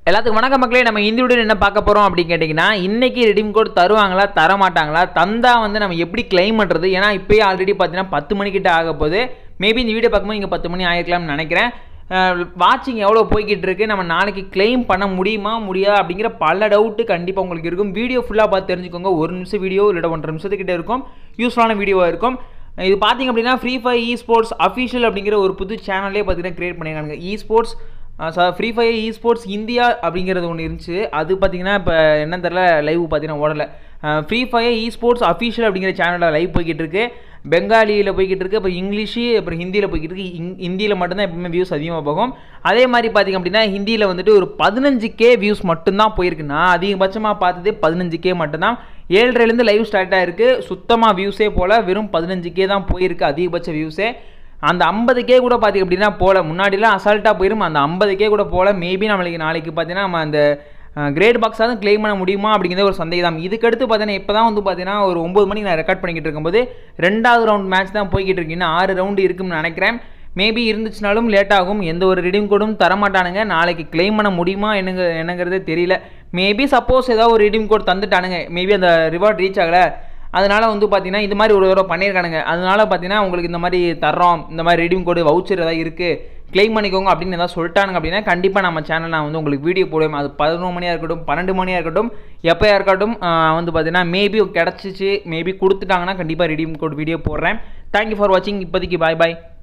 எல்லாத்துக்கும் வணக்கம் மக்களே நம்ம இந்த வீடியோ என்ன பார்க்க போகிறோம் அப்படின்னு கேட்டிங்கன்னா இன்னைக்கு ரெடீம் கோட் தருவாங்களா தர மாட்டாங்களா தந்தா வந்து நம்ம எப்படி கிளைம் பண்ணுறது ஏன்னா இப்போயே ஆல்ரெடி பார்த்தீங்கன்னா பத்து மணிக்கிட்ட ஆக போகுது மேபி இந்த வீடியோ பார்க்கும்போது இங்கே பத்து மணி ஆயிருக்கலாம்னு நினைக்கிறேன் வாட்சிங் எவ்வளோ போய்கிட்டு இருக்கு நம்ம நாளைக்கு கிளைம் பண்ண முடியுமா முடியாது அப்படிங்கிற பல டவுட்டு கண்டிப்பாக உங்களுக்கு இருக்கும் வீடியோ ஃபுல்லாக பார்த்து தெரிஞ்சுக்கோங்க ஒரு நிமிஷம் வீடியோ இல்லை ஒன்றரை நிமிஷத்துக்கிட்ட இருக்கும் யூஸ்ஃபுல்லான வீடியோவாக இருக்கும் இது பார்த்தீங்க அப்படின்னா free fire esports official அப்படிங்கிற ஒரு புது சேனலே பார்த்தீங்கன்னா கிரியேட் பண்ணியிருக்காங்க esports free fire esports India அப்படிங்கிறது ஒன்று இருந்துச்சு அது பார்த்தீங்கன்னா இப்போ என்ன தெரில லைவ் பார்த்தீங்கன்னா ஓடலை free fire esports official அப்படிங்கிற சேனலில் லைவ் போய்கிட்டு இருக்கு பெங்காலியில் போய்கிட்டு இருக்கு அப்புறம் இங்கிலீஷு அப்புறம் ஹிந்தியில் போய்கிட்டு இருக்கு இங் ஹிந்தியில் மட்டும்தான் எப்பவுமே வியூஸ் அதிகமாக போகும் அதே மாதிரி பார்த்திங்க அப்படின்னா ஹிந்தியில் வந்துட்டு ஒரு பதினஞ்சு கே வியூஸ் மட்டும்தான் போயிருக்குன்னா அதிகபட்சமாக பார்த்ததே பதினஞ்சு கே மட்டும்தான் ஏழரைலேருந்து லைவ் ஸ்டார்ட் ஆகிருக்கு சுத்தமாக வியூஸே போல் வெறும் பதினஞ்சு கே தான் போயிருக்கு அதிகபட்ச வியூஸே அந்த ஐம்பது கே கூட பார்த்திங்க அப்படின்னா போகல முன்னாடிலாம் அசால்ட்டாக போயிடும் அந்த ஐம்பது கே கூட போகல மேபி நம்மளுக்கு நாளைக்கு பார்த்தீங்கன்னா நம்ம அந்த கிரேட் பாக்ஸாவது கிளைம் பண்ண முடியுமா அப்படிங்கிறது ஒரு சந்தேகம் இதுக்கடுத்து பார்த்தீங்கன்னா இப்போ தான் வந்து பார்த்தீங்கன்னா ஒரு ஒம்பது மணிக்கு நான் ரெக்கார்ட் பண்ணிக்கிட்டு இருக்கும்போது ரெண்டாவது ரவுண்ட் மேட்ச் தான் போய்கிட்டு இருக்கு இன்னும் ஆறு ரவுண்டு இருக்குன்னு நினைக்கிறேன் மேபி இருந்துச்சுனாலும் லேட் ஆகும் எந்த ஒரு ரிடீம் கோடும் தரமாட்டானுங்க நாளைக்கு கிளைம் பண்ண முடியுமா என்னங்க என்னங்கிறதே தெரியல மேபி சப்போஸ் ஏதாவது ஒரு ரிடீம் கோட் தந்துட்டானுங்க மேபி அந்த ரிவார்ட் ரீச் ஆகலை அதனால வந்து பார்த்தீங்கன்னா இது மாதிரி ஒரு தடவை பண்ணியிருக்கானுங்க அதனால பார்த்தீங்கன்னா உங்களுக்கு இந்த மாதிரி தர்றோம் இந்த மாதிரி ரெடீம் கோடு வவுச்சர் ஏதாவது இருக்குது கிளைம் பண்ணிக்கோங்க அப்படின்னு ஏதாவது சொல்லிட்டானுங்க அப்படின்னா கண்டிப்பாக நம்ம சேனல் நான் வந்து உங்களுக்கு வீடியோ போடுவேன் அது பதினொன்று மணியாக இருக்கட்டும் பன்னெண்டு மணியாக இருக்கட்டும் எப்போயா இருக்கட்டும் வந்து பார்த்தீங்கன்னா மேபி கிடச்சிச்சு மேபி கொடுத்துட்டாங்கன்னா கண்டிப்பாக ரெடீம் கோட் வீடியோ போடுறேன் தேங்க்யூ ஃபார் வாட்சிங் இப்போதைக்கு பாய் பாய்